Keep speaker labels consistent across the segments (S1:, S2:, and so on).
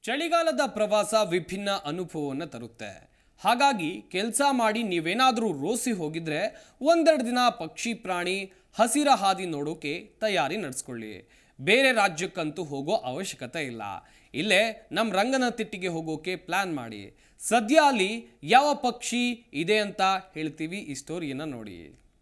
S1: ಚಳಿಗಾಲದ ಪ್ರವಾಸ ವಿಭಿನ್ನ ಅನುಭವವನ್ನು ತರುತ್ತೆ ಹಾಗಾಗಿ ಕೆಲಸ ಮಾಡಿ ನೀವೇನಾದರೂ ರೋಸಿ ಹೋಗಿದ್ರೆ ಒಂದೆರಡು ದಿನ ಪಕ್ಷಿ ಪ್ರಾಣಿ ಹಸಿರ ಹಾದಿ ನೋಡೋಕೆ ತಯಾರಿ ನಡೆಸ್ಕೊಳ್ಳಿ ಬೇರೆ ರಾಜ್ಯಕ್ಕಂತೂ ಹೋಗೋ ಅವಶ್ಯಕತೆ ಇಲ್ಲ ಇಲ್ಲೇ ನಮ್ಮ ರಂಗನತಿಟ್ಟಿಗೆ ಹೋಗೋಕೆ ಪ್ಲಾನ್ ಮಾಡಿ ಸದ್ಯ ಅಲ್ಲಿ ಯಾವ ಪಕ್ಷಿ ಇದೆ ಅಂತ ಹೇಳ್ತೀವಿ ಈ ಸ್ಟೋರಿಯನ್ನು ನೋಡಿ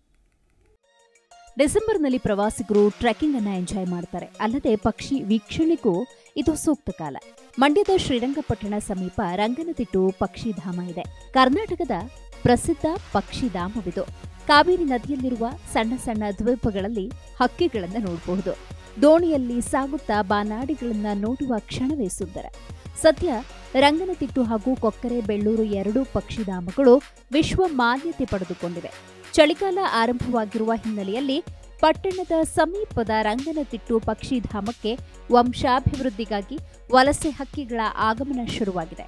S2: ಡಿಸೆಂಬರ್ನಲ್ಲಿ ಪ್ರವಾಸಿಗರು ಟ್ರೆಕ್ಕಿಂಗ್ ಅನ್ನ ಎಂಜಾಯ್ ಮಾಡ್ತಾರೆ ಅಲ್ಲದೆ ಪಕ್ಷಿ ವೀಕ್ಷಣೆಗೂ ಇದು ಸೂಕ್ತ ಕಾಲ ಮಂಡ್ಯದ ಶ್ರೀರಂಗಪಟ್ಟಣ ಸಮೀಪ ರಂಗನತಿಟ್ಟು ಪಕ್ಷಿಧಾಮ ಇದೆ ಕರ್ನಾಟಕದ ಪ್ರಸಿದ್ಧ ಪಕ್ಷಿಧಾಮವಿದು ಕಾವೇರಿ ನದಿಯಲ್ಲಿರುವ ಸಣ್ಣ ಸಣ್ಣ ದ್ವೀಪಗಳಲ್ಲಿ ಹಕ್ಕಿಗಳನ್ನ ನೋಡಬಹುದು ದೋಣಿಯಲ್ಲಿ ಸಾಗುತ್ತಾ ಬಾನಾಡಿಗಳನ್ನ ನೋಡುವ ಕ್ಷಣವೇ ಸುಂದರ ಸದ್ಯ ರಂಗನತಿಟ್ಟು ಹಾಗೂ ಕೊಕ್ಕರೆ ಬೆಳ್ಳೂರು ಎರಡೂ ಪಕ್ಷಿಧಾಮಗಳು ವಿಶ್ವ ಮಾನ್ಯತೆ ಪಡೆದುಕೊಂಡಿವೆ ಚಳಿಗಾಲ ಆರಂಭವಾಗಿರುವ ಹಿನ್ನೆಲೆಯಲ್ಲಿ ಪಟ್ಟಣದ ಸಮೀಪದ ರಂಗನತಿಟ್ಟು ಪಕ್ಷಿಧಾಮಕ್ಕೆ ವಂಶಾಭಿವೃದ್ಧಿಗಾಗಿ ವಲಸೆ ಹಕ್ಕಿಗಳ ಆಗಮನ ಶುರುವಾಗಿದೆ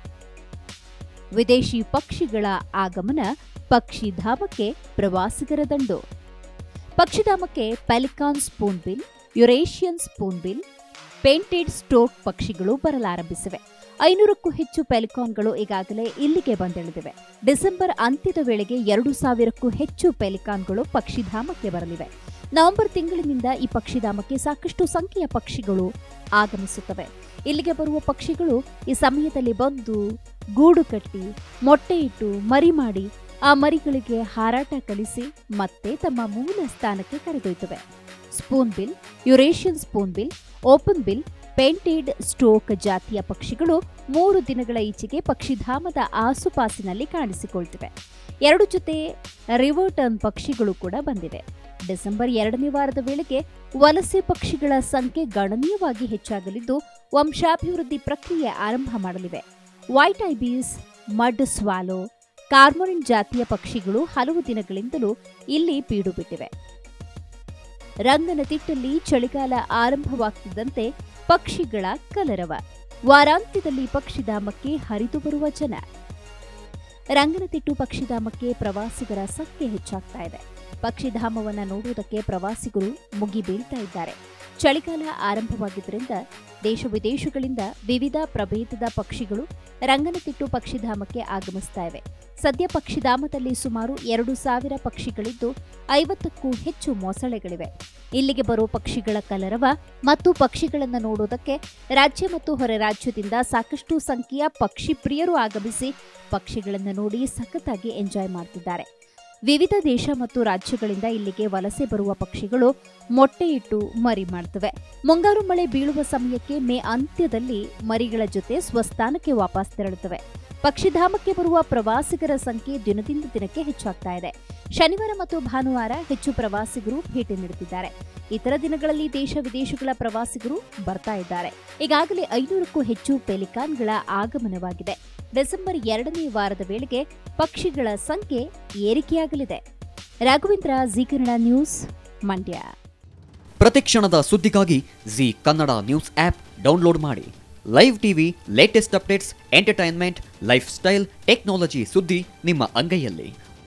S2: ವಿದೇಶಿ ಪಕ್ಷಿಗಳ ಆಗಮನ ಪಕ್ಷಿಧಾಮಕ್ಕೆ ಪ್ರವಾಸಿಗರ ದಂಡು ಪಕ್ಷಿಧಾಮಕ್ಕೆ pelican spoonbill Eurasian spoonbill painted stork ಪಕ್ಷಿಗಳು ಬರಲಾರಂಭಿಸಿವೆ ಐನೂರಕ್ಕೂ ಹೆಚ್ಚು ಪೆಲಿಕಾನ್ಗಳು ಈಗಾಗಲೇ ಇಲ್ಲಿಗೆ ಬಂದಿಳಿದಿವೆ ಡಿಸೆಂಬರ್ ಅಂತ್ಯದ ವೇಳೆಗೆ ಎರಡು ಸಾವಿರಕ್ಕೂ ಹೆಚ್ಚು ಪೆಲಿಕಾನ್ಗಳು ಪಕ್ಷಿಧಾಮಕ್ಕೆ ಬರಲಿವೆ ನವೆಂಬರ್ ತಿಂಗಳಿನಿಂದ ಈ ಪಕ್ಷಿಧಾಮಕ್ಕೆ ಸಾಕಷ್ಟು ಸಂಖ್ಯೆಯ ಪಕ್ಷಿಗಳು ಆಗಮಿಸುತ್ತವೆ ಇಲ್ಲಿಗೆ ಬರುವ ಪಕ್ಷಿಗಳು ಈ ಸಮಯದಲ್ಲಿ ಬಂದು ಗೂಡು ಕಟ್ಟಿ ಮೊಟ್ಟೆ ಇಟ್ಟು ಮರಿ ಮಾಡಿ ಆ ಮರಿಗಳಿಗೆ ಹಾರಾಟ ಕಲಿಸಿ ಮತ್ತೆ ತಮ್ಮ ಮೂಲ ಸ್ಥಾನಕ್ಕೆ ಕರೆದೊಯ್ತವೆ spoonbill Eurasian spoonbill openbill painted stork ಜಾತಿಯ ಪಕ್ಷಿಗಳು ಮೂರು ದಿನಗಳ ಈಚೆಗೆ ಪಕ್ಷಿಧಾಮದ ಆಸುಪಾಸಿನಲ್ಲಿ ಕಾಣಿಸಿಕೊಳ್ತಿವೆ ಎರಡು ಜೊತೆ ರಿವರ್ಟರ್ನ್ ಪಕ್ಷಿಗಳು ಕೂಡ ಬಂದಿವೆ ಡಿಸೆಂಬರ್ ಎರಡನೇ ವಾರದ ವೇಳೆಗೆ ವಲಸೆ ಪಕ್ಷಿಗಳ ಸಂಖ್ಯೆ ಗಣನೀಯವಾಗಿ ಹೆಚ್ಚಾಗಲಿದ್ದು ವಂಶಾಭಿವೃದ್ಧಿ ಪ್ರಕ್ರಿಯೆ ಆರಂಭ ಮಾಡಲಿವೆ white ibis mud swallow cormorant ಜಾತಿಯ ಪಕ್ಷಿಗಳು ಹಲವು ದಿನಗಳಿಂದಲೂ ಇಲ್ಲಿ ಬೀಡು ಬಿಟ್ಟಿವೆ ರಂಗನತಿಟ್ಟಲ್ಲಿ ಚಳಿಗಾಲ ಆರಂಭವಾಗ್ತಿದ್ದಂತೆ ಪಕ್ಷಿಗಳ ಕಲರವ ವಾರಾಂತ್ಯದಲ್ಲಿ ಪಕ್ಷಿಧಾಮಕ್ಕೆ ಹರಿದು ಬರುವ ಜನ ರಂಗನತಿಟ್ಟು ಪಕ್ಷಿಧಾಮಕ್ಕೆ ಪ್ರವಾಸಿಗರ ಸಂಖ್ಯೆ ಹೆಚ್ಚಾಗ್ತಾ ಇದೆ ಪಕ್ಷಿಧಾಮವನ್ನ ನೋಡುವುದಕ್ಕೆ ಪ್ರವಾಸಿಗರು ಮುಗಿ ಬೀಳ್ತಾ ಇದ್ದಾರೆ ಚಳಿಗಾಲ ಆರಂಭವಾಗಿದ್ದರಿಂದ ದೇಶ ವಿದೇಶಗಳಿಂದ ವಿವಿಧ ಪ್ರಭೇದದ ಪಕ್ಷಿಗಳು ರಂಗನತಿಟ್ಟು ಪಕ್ಷಿಧಾಮಕ್ಕೆ ಆಗಮಿಸ್ತಾ ಇವೆ ಸದ್ಯ ಪಕ್ಷಿಧಾಮದಲ್ಲಿ ಸುಮಾರು ಎರಡು ಸಾವಿರ ಪಕ್ಷಿಗಳಿದ್ದು ಐವತ್ತಕ್ಕೂ ಹೆಚ್ಚು ಮೊಸಳೆಗಳಿವೆ ಇಲ್ಲಿಗೆ ಬರೋ ಪಕ್ಷಿಗಳ ಕಲರವ ಮತ್ತು ಪಕ್ಷಿಗಳನ್ನು ನೋಡೋದಕ್ಕೆ ರಾಜ್ಯ ಮತ್ತು ಹೊರ ರಾಜ್ಯದಿಂದ ಸಾಕಷ್ಟು ಸಂಖ್ಯೆಯ ಪಕ್ಷಿ ಪ್ರಿಯರು ಆಗಮಿಸಿ ಪಕ್ಷಿಗಳನ್ನು ನೋಡಿ ಸಖತ್ತಾಗಿ ಎಂಜಾಯ್ ಮಾಡ್ತಿದ್ದಾರೆ ವಿವಿಧ ದೇಶ ಮತ್ತು ರಾಜ್ಯಗಳಿಂದ ಇಲ್ಲಿಗೆ ವಲಸೆ ಬರುವ ಪಕ್ಷಿಗಳು ಮೊಟ್ಟೆ ಇಟ್ಟು ಮರಿ ಮಾಡ್ತವೆ ಮುಂಗಾರು ಮಳೆ ಬೀಳುವ ಸಮಯಕ್ಕೆ ಮೇ ಅಂತ್ಯದಲ್ಲಿ ಮರಿಗಳ ಜೊತೆ ಸ್ವಸ್ಥಾನಕ್ಕೆ ವಾಪಸ್ ತೆರಳುತ್ತವೆ ಪಕ್ಷಿಧಾಮಕ್ಕೆ ಬರುವ ಪ್ರವಾಸಿಗರ ಸಂಖ್ಯೆ ದಿನದಿಂದ ದಿನಕ್ಕೆ ಹೆಚ್ಚಾಗ್ತಾ ಇದೆ ಶನಿವಾರ ಮತ್ತು ಭಾನುವಾರ ಹೆಚ್ಚು ಪ್ರವಾಸಿಗರು ಭೇಟಿ ನೀಡುತ್ತಿದ್ದಾರೆ ಇತರ ದಿನಗಳಲ್ಲಿ ದೇಶ ವಿದೇಶಗಳ ಪ್ರವಾಸಿಗರು ಬರ್ತಾ ಇದ್ದಾರೆ ಈಗಾಗಲೇ ಐನೂರಕ್ಕೂ ಹೆಚ್ಚು ಪೆಲಿಕಾನ್ಗಳ ಆಗಮನವಾಗಿದೆ ಡಿಸೆಂಬರ್ ಎರಡನೇ ವಾರದ ವೇಳೆಗೆ ಪಕ್ಷಿಗಳ ಸಂಖ್ಯೆ ಏರಿಕೆಯಾಗಲಿದೆ ರಾಘವೇಂದ್ರ ಜಿ ಕನ್ನಡ ನ್ಯೂಸ್ ಮಂಡ್ಯ
S3: ಪ್ರತಿಕ್ಷಣದ ಸುದ್ದಿಗಾಗಿ Zee Kannada news app download ಮಾಡಿ live TV latest updates entertainment lifestyle technology ಸುದ್ದಿ ನಿಮ್ಮ ಅಂಗೈಯಲ್ಲಿ